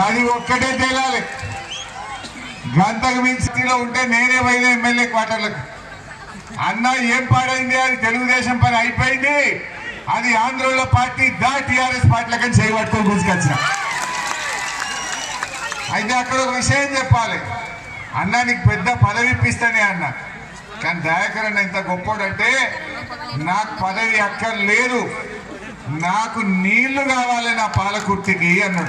గది ఒక్కటే తేలాలి గంతకు మించిలో ఉంటే నేనే పోయిన ఎమ్మెల్యే క్వార్టర్లకు అన్న ఏం పాడైంది అది తెలుగుదేశం పని అయిపోయింది అది ఆంధ్రలో పార్టీ దా టిఆర్ఎస్ పార్టీలకని చేయబట్టుకొని గుంజుకొచ్చిన అయితే అక్కడ ఒక విషయం చెప్పాలి అన్న నీకు పెద్ద పదవి ఇప్పిస్తానే అన్న కానీ దయాకర్ అన్న ఎంత గొప్పోడంటే నాకు పదవి అక్కర్లేదు నాకు నీళ్లు కావాలి నా పాలకుర్తికి అన్నాడు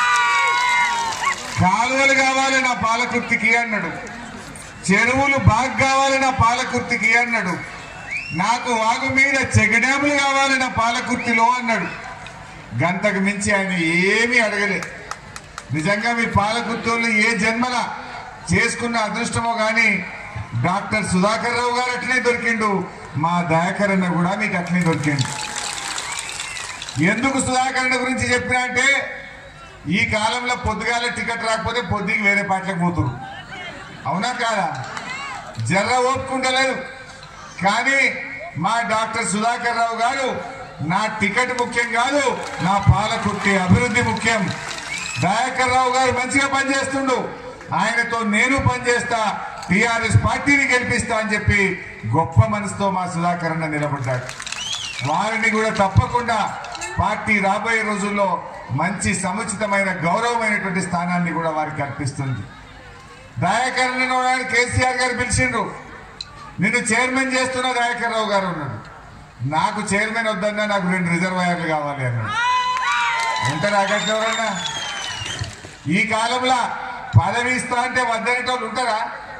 కాలువలు కావాలి నా పాలకుర్తికి అన్నాడు చెరువులు బాగా కావాలి నా పాలకుర్తికి అన్నాడు నాకు వాగు మీద చెగడాములు కావాలి నా పాలకుర్తిలో అన్నాడు గంతకు మించి ఆయన ఏమీ అడగలే నిజంగా మీ పాలకుర్తోళ్ళు ఏ జన్మల చేసుకున్న అదృష్టమో కానీ డాక్టర్ సుధాకర్ రావు గారు అట్లనే దొరికిండు మా దయాకర్ అన్న కూడా మీకు అట్లనే దొరికిండు ఎందుకు సుధాకర్ అన్న గురించి చెప్పినా అంటే ఈ కాలంలో పొద్దుగాల టికెట్ రాకపోతే పొద్దుకి వేరే పాటలకు పోతురు అవునా కాదా జర్ర ఓపుకుంటలేదు కానీ మా డాక్టర్ సుధాకర్ రావు గారు నా టికెట్ ముఖ్యం కాదు నా పాలకుర్తి అభివృద్ధి ముఖ్యం దయాకర్ రావు గారు మంచిగా పనిచేస్తుండు ఆయనతో నేను పనిచేస్తా టిఆర్ఎస్ పార్టీని గెలిపిస్తా అని చెప్పి గొప్ప మనసుతో మా సుధాకర్ అన్న నిలబడ్డాడు వారిని కూడా తప్పకుండా పార్టీ రాబోయే రోజుల్లో మంచి సముచితమైన గౌరవమైనటువంటి స్థానాన్ని కూడా వారికి కల్పిస్తుంది దయాకరణ గారు కేసీఆర్ గారు పిలిచిండ్రు నిన్ను చైర్మన్ చేస్తున్న దయాకర్ రావు గారు ఉన్నాడు నాకు చైర్మన్ వద్దన్నా నాకు రెండు రిజర్వాయర్లు కావాలి అన్నాడు ఉంటారా అక్కడ ఎవరన్నా ఈ కాలంలో పదవి ఇస్తా అంటే వద్దనేటోళ్ళు ఉంటారా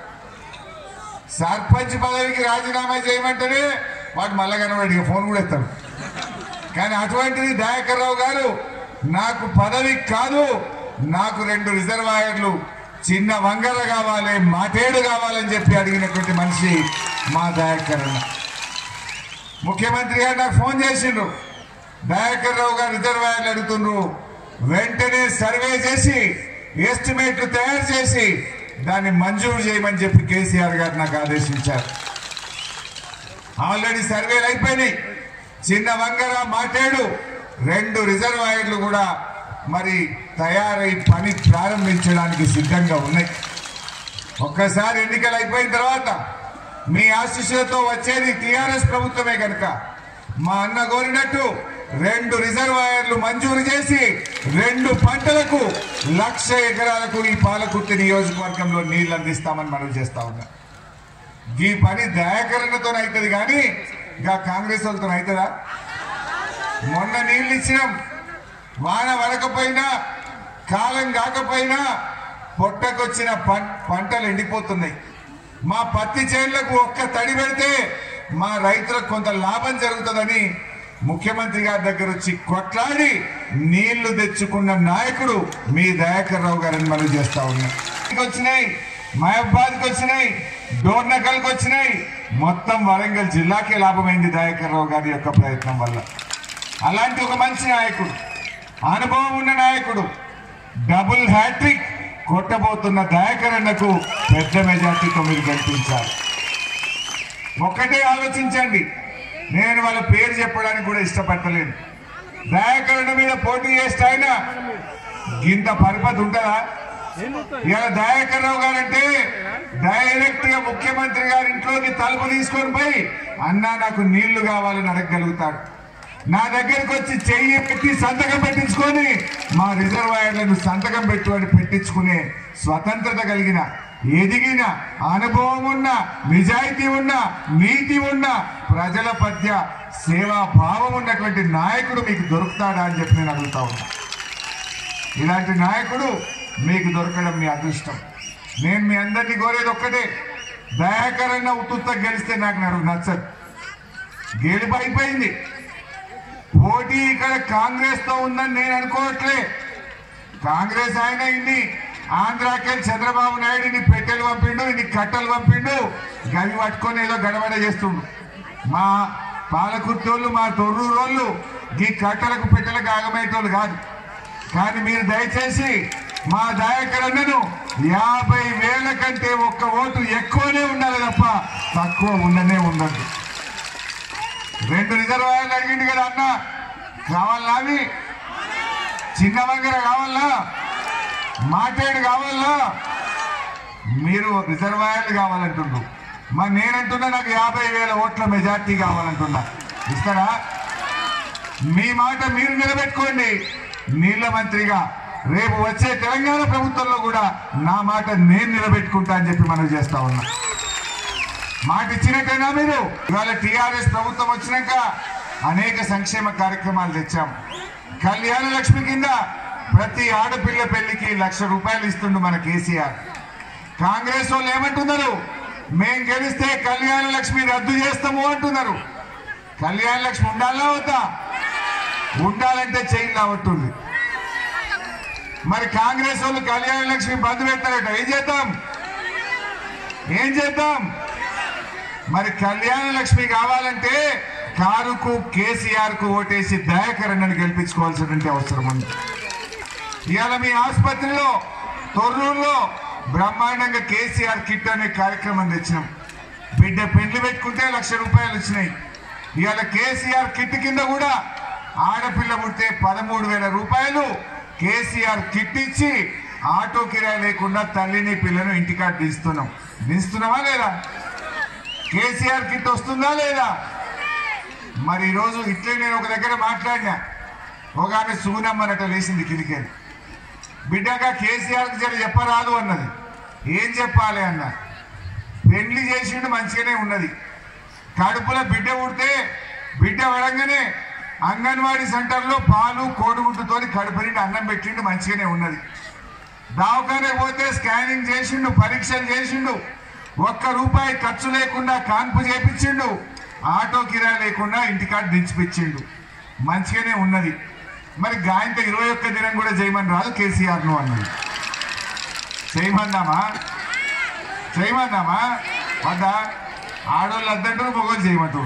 సర్పంచ్ పదవికి రాజీనామా చేయమంటేనే వాడు మళ్ళా కనబడి ఫోన్ కూడా ఎత్తాడు కానీ అటువంటిది దయాకర్ రావు గారు నాకు పదవి కాదు నాకు రెండు రిజర్వాయర్లు చిన్న వంగర కావాలి మాటేడు కావాలని చెప్పి అడిగినటువంటి మనిషి మా దయాకర్ అన్న ముఖ్యమంత్రి గారు నాకు ఫోన్ చేసిండ్రు దయాకర్ రావు గారు రిజర్వాయర్లు అడుగుతుండ్రు వెంటనే సర్వే చేసి ఎస్టిమేట్లు తయారు చేసి దాన్ని మంజూరు చేయమని చెప్పి కేసీఆర్ గారు నాకు ఆదేశించారు ఆల్రెడీ సర్వేలు అయిపోయినాయి చిన్న వంగర మాటేడు రెండు రిజర్వాయర్లు కూడా మరి తయారై పని ప్రారంభించడానికి సిద్ధంగా ఉన్నాయి ఒక్కసారి ఎన్నికలు అయిపోయిన తర్వాత మీ ఆశీస్సులతో వచ్చేది టిఆర్ఎస్ ప్రభుత్వమే కనుక మా అన్న కోరినట్టు రెండు రిజర్వాయర్లు మంజూరు చేసి రెండు పంటలకు లక్ష ఎకరాలకు ఈ పాలకుర్తి నియోజకవర్గంలో నీళ్లు అందిస్తామని మనం చేస్తా ఉన్నాం ఈ పని దయాకరణతో అవుతుంది కానీ ఇంకా కాంగ్రెస్ వాళ్ళతో అవుతుందా మొన్న నీళ్ళు ఇచ్చినాం వాన పడకపోయినా కాలం కాకపోయినా పొట్టకొచ్చిన పం- పంటలు ఎండిపోతున్నాయి మా పత్తి చేనులకు ఒక్క తడి పెడితే మా రైతులకు కొంత లాభం జరుగుతుందని ముఖ్యమంత్రి గారి దగ్గర వచ్చి కొట్లాడి నీళ్లు తెచ్చుకున్న నాయకుడు మీ దయాకర్ రావు గారని మనం చేస్తా ఉన్నాం వచ్చినాయి మహబాద్కి వచ్చినాయి డోర్నకల్కి వచ్చినాయి మొత్తం వరంగల్ జిల్లాకే లాభమైంది దయాకర్ రావు గారి యొక్క ప్రయత్నం వల్ల అలాంటి ఒక మంచి నాయకుడు అనుభవం ఉన్న నాయకుడు డబుల్ హ్యాట్రిక్ కొట్టబోతున్న దయాకర్ అన్నకు పెద్ద మెజార్టీతో మీరు గెలిపించారు ఒక్కటే ఆలోచించండి నేను వాళ్ళ పేరు చెప్పడానికి కూడా ఇష్టపడతలేను దయాకరణ మీద పోటీ చేస్తే ఆయన గింత పరిపతి ఉంటుందా ఇలా దయాకర్ రావు గారంటే డైరెక్ట్ గా ముఖ్యమంత్రి గారి ఇంట్లోకి తలుపు తీసుకొని పోయి అన్నా నాకు నీళ్లు కావాలని అడగగలుగుతాడు నా దగ్గరికి వచ్చి చెయ్యి పెట్టి సంతకం పెట్టించుకొని మా రిజర్వాయర్లను సంతకం పెట్టు అని పెట్టించుకునే స్వతంత్రత కలిగిన ఎదిగిన అనుభవం ఉన్న నిజాయితీ ఉన్న నీతి ఉన్న ప్రజల పద్య సేవా భావం ఉన్నటువంటి నాయకుడు మీకు దొరుకుతాడా అని చెప్పి నేను అడుగుతా ఉన్నా ఇలాంటి నాయకుడు మీకు దొరకడం మీ అదృష్టం నేను మీ అందరినీ కోరేది ఒక్కటే దయాకరణ ఉత్తుత్త గెలిస్తే నాకు నాకు నచ్చదు గెలుపు అయిపోయింది పోటీ ఇక్కడ కాంగ్రెస్ తో ఉందని నేను అనుకోవట్లే కాంగ్రెస్ ఆయన ఇన్ని ఆంధ్రాకెళ్ళి చంద్రబాబు నాయుడు ఇన్ని పెట్టెలు పంపిండు ఇన్ని కట్టలు పంపిండు గవి పట్టుకొని ఏదో గడబడ చేస్తుండు మా పాలకుర్తోళ్ళు మా తొర్రూరు వాళ్ళు ఈ కట్టలకు పెట్టెలకు ఆగమయ్యేటోళ్ళు కాదు కానీ మీరు దయచేసి మా దయాకరన్నను యాభై వేల కంటే ఒక్క ఓటు ఎక్కువనే ఉండాలి తప్ప తక్కువ ఉండనే ఉండదు రెండు రిజర్వాయర్లు అడిగిండు కదా అన్న కావాలా అవి చిన్న వంగర కావాలా మాట్లాడు కావాలా మీరు రిజర్వాయర్లు కావాలంటుండ్రు మరి నేనంటున్నా నాకు యాభై వేల ఓట్ల మెజార్టీ కావాలంటున్నా ఇస్తారా మీ మాట మీరు నిలబెట్టుకోండి నీళ్ల మంత్రిగా రేపు వచ్చే తెలంగాణ ప్రభుత్వంలో కూడా నా మాట నేను నిలబెట్టుకుంటా అని చెప్పి మనం చేస్తా ఉన్నా మాట ఇచ్చినట్టేనా మీరు ఇవాళ టిఆర్ఎస్ ప్రభుత్వం వచ్చినాక అనేక సంక్షేమ కార్యక్రమాలు తెచ్చాం కళ్యాణ లక్ష్మి కింద ప్రతి ఆడపిల్ల పెళ్లికి లక్ష రూపాయలు ఇస్తుండు మన కేసీఆర్ కాంగ్రెస్ వాళ్ళు ఏమంటున్నారు మేం గెలిస్తే కళ్యాణ లక్ష్మి రద్దు చేస్తాము అంటున్నారు కళ్యాణ లక్ష్మి ఉండాలా వద్దా ఉండాలంటే చేయి లావట్టుంది మరి కాంగ్రెస్ వాళ్ళు కళ్యాణ లక్ష్మి బంద్ పెడతారట ఏం చేద్దాం ఏం చేద్దాం మరి కళ్యాణ లక్ష్మి కావాలంటే కారుకు కేసీఆర్ కు ఓటేసి దయాకరణను గెలిపించుకోవాల్సినటువంటి అవసరం ఉంది ఇవాళ మీ ఆసుపత్రిలో తొర్రూరులో బ్రహ్మాండంగా కేసీఆర్ కిట్ అనే కార్యక్రమం తెచ్చినాం బిడ్డ పెండ్లు పెట్టుకుంటే లక్ష రూపాయలు వచ్చినాయి ఇవాళ కేసీఆర్ కిట్ కింద కూడా ఆడపిల్ల పుడితే పదమూడు వేల రూపాయలు కేసీఆర్ కిట్ ఇచ్చి ఆటో కిరాయి లేకుండా తల్లిని పిల్లను ఇంటికాడ దిస్తున్నాం దిస్తున్నావా లేదా కేసీఆర్ కిట్ వస్తుందా లేదా మరి ఈరోజు ఇట్లే నేను ఒక దగ్గర మాట్లాడినా ఒక ఆమె సుగునమ్మనట లేచింది కిలికేది బిడ్డగా కేసీఆర్కి జర చెప్పరాదు అన్నది ఏం చెప్పాలి అన్న పెళ్లి చేసిండు మంచిగానే ఉన్నది కడుపులో బిడ్డ పుడితే బిడ్డ పడంగానే అంగన్వాడీ సెంటర్లో పాలు కోడిగుడ్డుతో కడుపు నిండి అన్నం పెట్టిండు మంచిగానే ఉన్నది దవాఖానకు పోతే స్కానింగ్ చేసిండు పరీక్షలు చేసిండు ఒక్క రూపాయి ఖర్చు లేకుండా కాన్పు చేపించిండు ఆటో కిరాయి లేకుండా ఇంటికాడ దించిపించిండు మంచిగానే ఉన్నది మరి గాయంత ఇరవై ఒక్క దినం కూడా చేయమని రాదు కేసీఆర్ ను అన్నది చేయమన్నామా చేయమన్నామా వద్దా ఆడోళ్ళు వద్దంటారు మొగోళ్ళు చేయమంటారు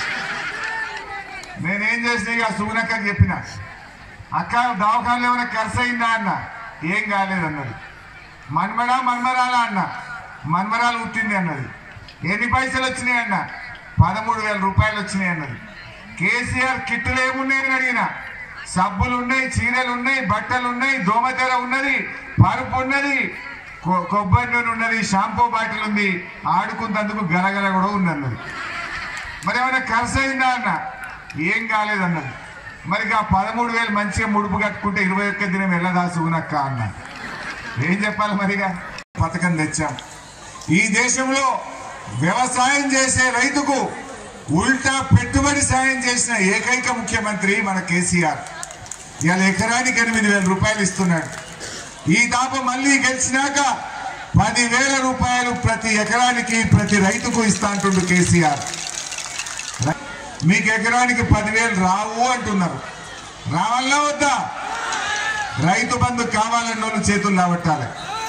నేనేం చేసిన ఇక సుగునక్కకి చెప్పిన అక్క దవాఖానలో ఏమైనా ఖర్చు అయిందా అన్న ఏం కాలేదన్నది మన్మడా మన్మరాలా అన్న మన్మరాలు పుట్టింది అన్నది ఎన్ని పైసలు వచ్చినాయి అన్న పదమూడు వేల రూపాయలు వచ్చినాయి అన్నది కేసీఆర్ కిట్టులు ఏమున్నాయని అడిగిన సబ్బులు ఉన్నాయి చీరలు ఉన్నాయి బట్టలు ఉన్నాయి దోమతెర ఉన్నది పరుపు ఉన్నది కొ- కొబ్బరి నూనె ఉన్నది షాంపూ బాటిల్ ఉంది ఆడుకున్నందుకు గలగల కూడా ఉంది అన్నది మరి ఏమైనా ఖర్చు అయిందా అన్న ఏం కాలేదన్నది మరి ఆ పదమూడు వేలు మంచిగా ముడుపు కట్టుకుంటే ఇరవై ఒక్క దినం వెళ్ళదా సుగునక్క అన్న ఏం చెప్పాలి మరిగా పథకం తెచ్చాం ఈ దేశంలో వ్యవసాయం చేసే రైతుకు ఉల్టా పెట్టుబడి సాయం చేసిన ఏకైక ముఖ్యమంత్రి మన కేసీఆర్ ఇవాళ ఎకరానికి ఎనిమిది వేల రూపాయలు ఇస్తున్నాడు ఈ దాప మళ్ళీ గెలిచినాక పదివేల రూపాయలు ప్రతి ఎకరానికి ప్రతి రైతుకు ఇస్తా అంటుండు కేసీఆర్ మీకు ఎకరానికి పదివేలు రావు అంటున్నారు రావాలా వద్దా రైతు బంధు కావాలన్న వాళ్ళు చేతులు లావట్టాలి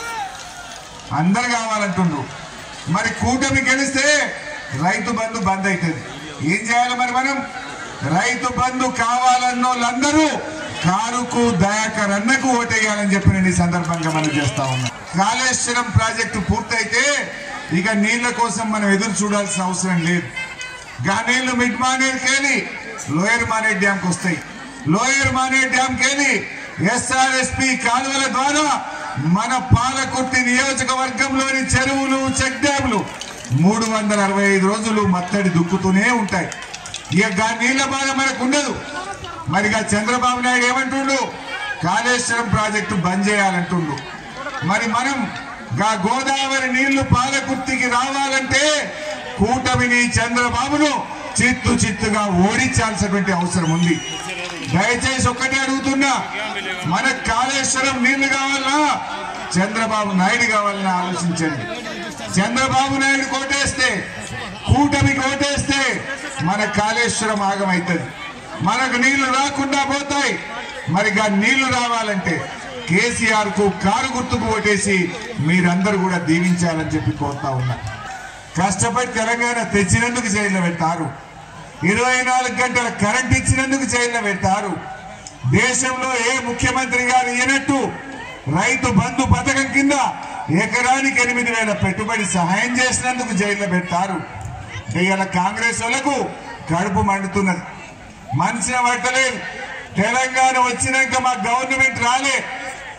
అందరు కావాలంటుండ్రు మరి కూటమి గెలిస్తే రైతు బంధు బంద్ అవుతుంది ఏం చేయాలి మరి మనం రైతు బంధు కావాలన్న వాళ్ళందరూ కారుకు దయాకర్ అన్నకు ఓటేయాలని చెప్పి నేను ఈ సందర్భంగా మనం చేస్తా ఉన్నా కాళేశ్వరం ప్రాజెక్టు పూర్తయితే ఇక నీళ్ల కోసం మనం ఎదురు చూడాల్సిన అవసరం లేదు గా నీళ్లు మిడ్ మానేరుకి వెళ్ళి లోయర్ మానేర్ డ్యాంకి వస్తాయి లోయర్ మానేర్ డ్యాంకి వెళ్ళి ఎస్ఆర్ఎస్పి కాలువల ద్వారా మన పాలకుర్తి నియోజకవర్గంలోని చెరువులు చెక్ డ్యాంలు మూడు వందల అరవై ఐదు రోజులు మత్తడి దుక్కుతూనే ఉంటాయి ఇక గా నీళ్ల బాధ మనకు ఉండదు మరిగా చంద్రబాబు నాయుడు ఏమంటుండు కాళేశ్వరం ప్రాజెక్టు బంద్ చేయాలంటుండు మరి మనం గా గోదావరి నీళ్లు పాలకుర్తికి రావాలంటే కూటమిని చంద్రబాబును చిత్తు చిత్తుగా ఓడించాల్సినటువంటి అవసరం ఉంది దయచేసి ఒక్కటే అడుగుతున్నా మన కాళేశ్వరం నీళ్లు కావాలన్నా చంద్రబాబు నాయుడు కావాలని ఆలోచించండి చంద్రబాబు నాయుడు కోటేస్తే కూటమికి ఓటేస్తే మన కాళేశ్వరం ఆగమవుతుంది మనకు నీళ్లు రాకుండా పోతాయి మరి గా నీళ్లు రావాలంటే కేసీఆర్ కు కారు గుర్తుకు ఓటేసి మీరందరూ కూడా దీవించాలని చెప్పి కోరుతా ఉన్నా కష్టపడి తెలంగాణ తెచ్చినందుకు జైల్లో పెట్టారు ఇరవై నాలుగు గంటల కరెంట్ ఇచ్చినందుకు జైల్లో పెట్టారు దేశంలో ఏ ముఖ్యమంత్రి గారు ఇయ్యనట్టు రైతు బంధు పథకం కింద ఎకరానికి ఎనిమిది వేల పెట్టుబడి సహాయం చేసినందుకు జైల్లో పెట్టారు ఇవాళ కాంగ్రెస్ వాళ్ళకు కడుపు మండుతున్నది మనసిన పట్టలేదు తెలంగాణ వచ్చినాక మా గవర్నమెంట్ రాలే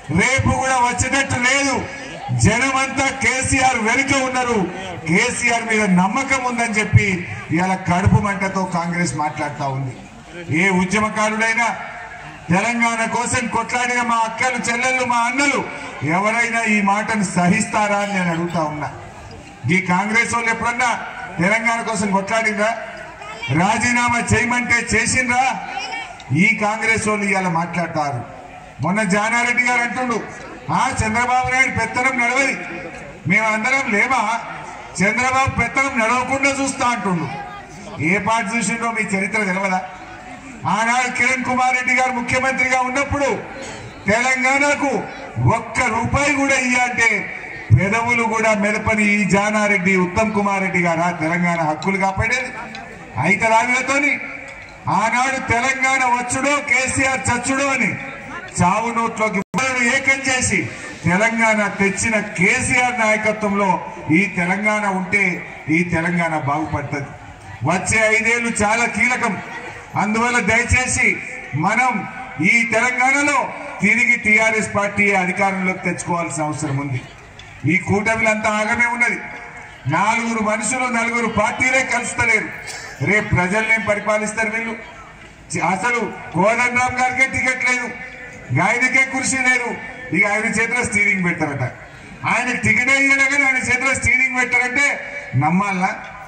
రేపు కూడా వచ్చేటట్టు లేదు జనమంతా కేసీఆర్ వెనుక ఉన్నారు కేసీఆర్ మీద నమ్మకం ఉందని చెప్పి ఇవాళ కడుపు మంటతో కాంగ్రెస్ మాట్లాడుతా ఉంది ఏ ఉద్యమకారుడైనా తెలంగాణ కోసం కొట్లాడిన మా అక్కలు చెల్లెళ్ళు మా అన్నలు ఎవరైనా ఈ మాటను సహిస్తారా అని నేను అడుగుతా ఉన్నా ఈ కాంగ్రెస్ వాళ్ళు ఎప్పుడన్నా తెలంగాణ కోసం కొట్లాడిందా రాజీనామా చేయమంటే చేసిండ్రా ఈ కాంగ్రెస్ వాళ్ళు ఇవాళ మాట్లాడతారు మొన్న జానారెడ్డి గారు అంటుండు ఆ చంద్రబాబు నాయుడు పెత్తనం నడవది మేమందరం లేమా చంద్రబాబు పెత్తనం నడవకుండా చూస్తా అంటుండు ఏ పాట చూసిండో మీ చరిత్ర తెలవదా ఆనాడు కిరణ్ కుమార్ రెడ్డి గారు ముఖ్యమంత్రిగా ఉన్నప్పుడు తెలంగాణకు ఒక్క రూపాయి కూడా ఇయ్యంటే పెదవులు కూడా మెదపని ఈ జానారెడ్డి ఉత్తమ్ కుమార్ రెడ్డి గారా తెలంగాణ హక్కులు కాపాడేది ఐతరాగులతోని ఆనాడు తెలంగాణ వచ్చుడో కేసీఆర్ చచ్చుడో అని చావు నోట్లోకి బుర్రను ఏకం చేసి తెలంగాణ తెచ్చిన కేసీఆర్ నాయకత్వంలో ఈ తెలంగాణ ఉంటే ఈ తెలంగాణ బాగుపడుతుంది వచ్చే ఐదేళ్లు చాలా కీలకం అందువల్ల దయచేసి మనం ఈ తెలంగాణలో తిరిగి టిఆర్ఎస్ పార్టీ అధికారంలోకి తెచ్చుకోవాల్సిన అవసరం ఉంది ఈ కూటమిలంతా ఆగమే ఉన్నది నాలుగురు మనుషులు నలుగురు పార్టీలే కలుస్తలేరు రేపు ప్రజల్ని ఏం పరిపాలిస్తారు వీళ్ళు చి- అసలు కోదండరామ్ గారికే టికెట్ లేదు ఆయనకే కృషి లేదు ఇక ఆయన చేతిలో స్టీరింగ్ పెట్టారట ఆయన టికెట్ అయ్యాడు కానీ ఆయన చేతిలో స్టీరింగ్ పెట్టారంటే నమ్మాలా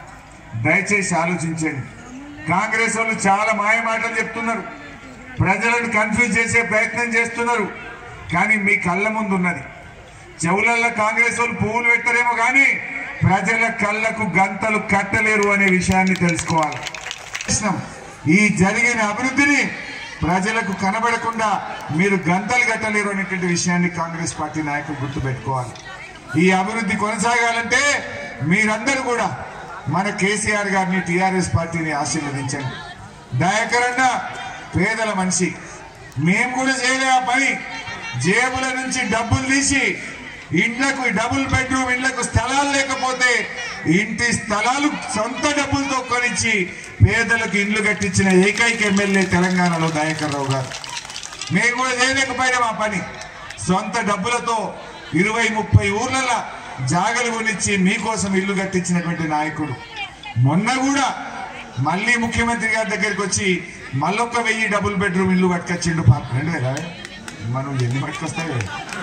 దయచేసి ఆలోచించండి కాంగ్రెస్ వాళ్ళు చాలా మాయ మాటలు చెప్తున్నారు ప్రజలను కన్ఫ్యూజ్ చేసే ప్రయత్నం చేస్తున్నారు కానీ మీ కళ్ళ ముందు ఉన్నది చెవులల్లో కాంగ్రెస్ వాళ్ళు పువ్వులు పెట్టరేమో కానీ ప్రజల కళ్ళకు గంతలు కట్టలేరు అనే విషయాన్ని తెలుసుకోవాలి కృష్ణం, ఈ జరిగిన అభివృద్ధిని ప్రజలకు కనబడకుండా మీరు గంతలు కట్టలేరు అనేటువంటి విషయాన్ని కాంగ్రెస్ పార్టీ నాయకులు గుర్తుపెట్టుకోవాలి ఈ అభివృద్ధి కొనసాగాలంటే మీరందరూ కూడా మన కేసీఆర్ గారిని టిఆర్ఎస్ పార్టీని ఆశీర్వదించండి దయాకర్ అన్న పేదల మనిషి మేము కూడా చేయలే ఆ పని జేబుల నుంచి డబ్బులు తీసి ఇండ్లకు డబుల్ బెడ్రూమ్ ఇండ్లకు స్థలాలు లేకపోతే ఇంటి స్థలాలు సొంత డబ్బులతో కొనిచ్చి పేదలకు ఇండ్లు కట్టించిన ఏకైక ఎమ్మెల్యే తెలంగాణలో దయాకర్ రావు గారు మేము కూడా చేయలేకపోయినా మా పని సొంత డబ్బులతో ఇరవై ముప్పై ఊర్లలో జాగలు కొనిచ్చి మీకోసం ఇల్లు కట్టించినటువంటి నాయకుడు మొన్న కూడా మళ్ళీ ముఖ్యమంత్రి గారి దగ్గరికి వచ్చి మళ్ళొక్క వెయ్యి డబుల్ బెడ్రూమ్ ఇల్లు పట్టుకొచ్చిండు పాప రెండు వేల మనం ఎన్ని పట్టుకొస్తాయి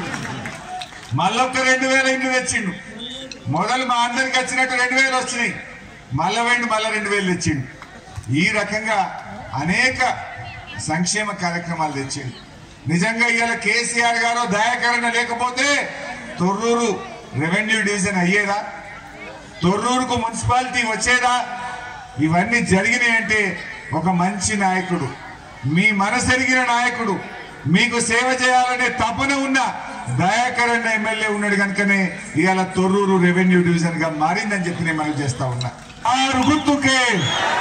మళ్ళొక్క రెండు వేల ఇల్లు తెచ్చిండు మొదలు మా అందరికి వచ్చినట్టు రెండు వేలు వచ్చినాయి మళ్ళా వెండి మళ్ళా రెండు వేలు తెచ్చిండు ఈ రకంగా అనేక సంక్షేమ కార్యక్రమాలు తెచ్చిండు నిజంగా ఇవాళ కేసీఆర్ గారు దయాకరణ లేకపోతే తొర్రూరు రెవెన్యూ డివిజన్ అయ్యేదా తొర్రూరుకు మున్సిపాలిటీ వచ్చేదా ఇవన్నీ జరిగినాయి అంటే ఒక మంచి నాయకుడు మీ మనసెరిగిన నాయకుడు మీకు సేవ చేయాలనే తపన ఉన్న దయాకర్ అన్న ఎమ్మెల్యే ఉన్నాడు కనుకనే ఇవాళ తొర్రూరు రెవెన్యూ డివిజన్ గా మారిందని చెప్పి నేను మనం చేస్తా ఉన్నా ఆరు గుర్తుకే